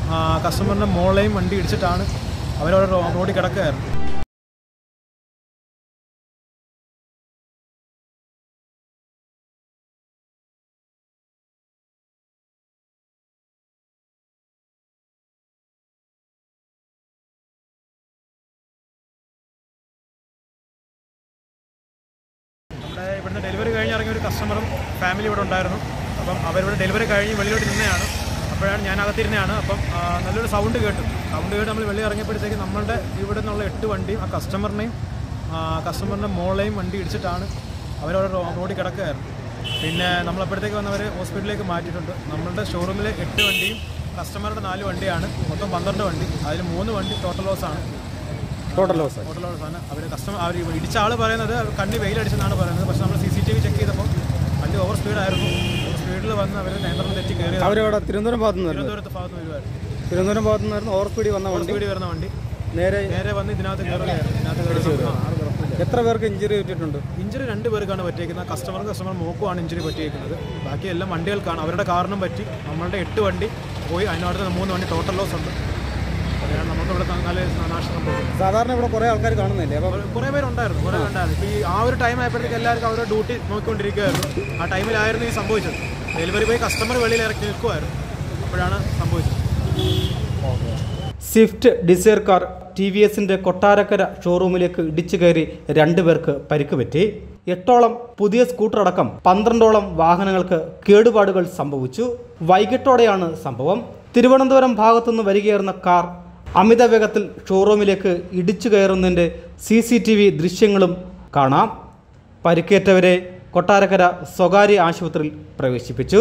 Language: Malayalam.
കസ്റ്റമറിൻ്റെ മോളെയും വണ്ടി ഇടിച്ചിട്ടാണ് അവരവിടെ റോ- റോഡിൽ കിടക്കുകയായിരുന്നു നമ്മുടെ ഇവിടുന്ന് ഡെലിവറി കഴിഞ്ഞ് ഇറങ്ങിയ ഒരു കസ്റ്റമറും ഫാമിലി ഇവിടെ ഉണ്ടായിരുന്നു അപ്പം അവരിവിടെ ഡെലിവറി കഴിഞ്ഞ് വെളിയിലോട്ട് നിന്നെയാണ് അപ്പോഴാണ് ഞാൻ അകത്തിരുന്നതാണ് അപ്പം ആ, നല്ലൊരു സൗണ്ട് കേട്ടു സൗണ്ട് കേട്ട് നമ്മൾ വെളി ഇറങ്ങിയപ്പോഴത്തേക്ക് നമ്മളുടെ ഇവിടെ നിന്നുള്ള എട്ട് വണ്ടിയും ആ കസ്റ്റമറിനെയും കസ്റ്റമറിൻ്റെ മോളെയും വണ്ടി ഇടിച്ചിട്ടാണ് അവരവിടെ റോ- റോഡിൽ കിടക്കുകയായിരുന്നു പിന്നെ നമ്മളപ്പോഴത്തേക്ക് വന്നവർ ഹോസ്പിറ്റലിലേക്ക് മാറ്റിയിട്ടുണ്ട് നമ്മളുടെ ഷോറൂമിലെ എട്ട് വണ്ടിയും കസ്റ്റമറുടെ നാല് വണ്ടിയാണ് മൊത്തം പന്ത്രണ്ട് വണ്ടി അതിൽ മൂന്ന് വണ്ടി ടോട്ടൽ ലോസ് ആണ് ടോട്ടൽ ലോസ് ഹോട്ടലോട് സാധനം അവർ കസ്റ്റമർ അവർ ഇടിച്ച ആൾ പറയുന്നത് കണ്ണി വെയിലടിച്ചെന്നാണ് പറയുന്നത് പക്ഷേ നമ്മൾ C C T V check ചെയ്തപ്പോൾ വണ്ടി ഓവർ സ്പീഡായിരുന്നു ഓവർ സ്പീഡിൽ വന്ന് അവർ നിയന്ത്രണം തെറ്റി കയറി അവരവിടെ തിരുവനന്തപുരം ഭാഗത്തു നിന്ന് വരുന്നത് തിരുവനന്തപുരത്ത് ഭാഗത്ത് വരുമായിരുന്നു തിരുവനന്തപുരം ഭാഗത്തു നിന്നായിരുന്നു ഓവർ സ്പീഡിൽ വന്ന ഓവർ വണ്ടി സ്പീഡിൽ വരുന്ന വണ്ടി നേരെ നേരെ വന്ന് ഇതിനകത്ത് കയറുകയായിരുന്നു ഇതിനകത്ത് കയറി ആ, ആറ് കുഴപ്പമില്ല. എത്ര പേർക്ക് ഇഞ്ചുറി പറ്റിയിട്ടുണ്ട് ഇഞ്ചുറി രണ്ട് പേർക്കാണ് പറ്റിയേക്കുന്നത് കസ്റ്റമർ കസ്റ്റമർ മോക്കുമാണ് ഇഞ്ചുറി പറ്റിയേക്കുന്നത് ബാക്കി എല്ലാം വണ്ടികൾക്കാണ് അവരുടെ കാറിനും പറ്റി നമ്മളുടെ എട്ട് വണ്ടി പോയി അതിനടുത്ത് മൂന്ന് വണ്ടി ടോട്ടൽ ലോസ് ഉണ്ട് അതാണ് നമുക്ക് ഇവിടെ നല്ല നാശം സംഭവിക്കുന്നത് സാധാരണ ഇവിടെ കുറേ ആൾക്കാർ കാണുന്നില്ലേ അപ്പം കുറേ പേരുണ്ടായിരുന്നു കുറേ ഉണ്ടായിരുന്നു ഇപ്പോൾ ഈ ആ ഒരു ടൈം ആയപ്പോഴത്തേക്ക് എല്ലാവർക്കും അവരുടെ ഡ്യൂട്ടി നോക്കിക്കൊണ്ടിരിക്കുകയായിരുന്നു ആ ടൈമിലായിരുന്നു ഈ സംഭവിച്ചത് ഡെലിവറി പോയി കസ്റ്റമർ വെളിയിൽ ഇറക്കി നിൽക്കുമായിരുന്നു അപ്പോഴാണ് സംഭവിച്ചത് Swift Dzire car T V എസിന്റെ കൊട്ടാരക്കര ഷോറൂമിലേക്ക് ഇടിച്ചു കയറി രണ്ടുപേർക്ക് പരിക്ക് പറ്റി എട്ടോളം പുതിയ സ്കൂട്ടർ അടക്കം പന്ത്രണ്ടോളം വാഹനങ്ങൾക്ക് കേടുപാടുകൾ സംഭവിച്ചു വൈകിട്ടോടെയാണ് സംഭവം തിരുവനന്തപുരം ഭാഗത്തുനിന്ന് വരികയായിരുന്ന കാർ അമിത വേഗത്തിൽ ഷോറൂമിലേക്ക് ഇടിച്ചു കയറുന്നതിൻ്റെ സി സി ടി വി ദൃശ്യങ്ങളും കാണാം പരിക്കേറ്റവരെ കൊട്ടാരക്കര സ്വകാര്യ ആശുപത്രിയിൽ പ്രവേശിപ്പിച്ചു